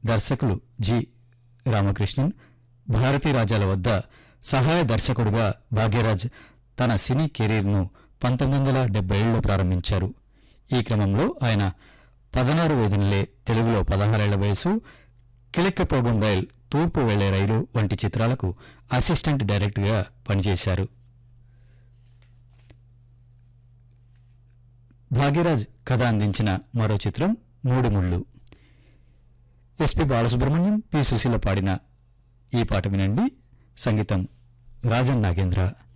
దర్శకులు జి రామకృష్ణన్ భారతీ రాజాల వద్ద సహాయ దర్శకుడిగా భాగ్యరాజ్ తన సినీ కెరీర్ను పంతొమ్మిది వందల డెబ్బై ఏడులో ప్రారంభించారు ఈ క్రమంలో ఆయన పదనారు వేదినలే తెలుగులో పదహారేళ్ల వయసు కిళక్కపోగం రైల్ తూర్పు వెళ్లే రైలు వంటి చిత్రాలకు అసిస్టెంట్ డైరెక్టర్గా పనిచేశారు భాగ్యరాజ్ కథ అందించిన మరో చిత్రం మూడు ముళ్ళు ఎస్పి బాలసుబ్రహ్మణ్యం పి సుశీల పాడిన ఈ పాట వినండి సంగీతం రాజన్ నాగేంద్ర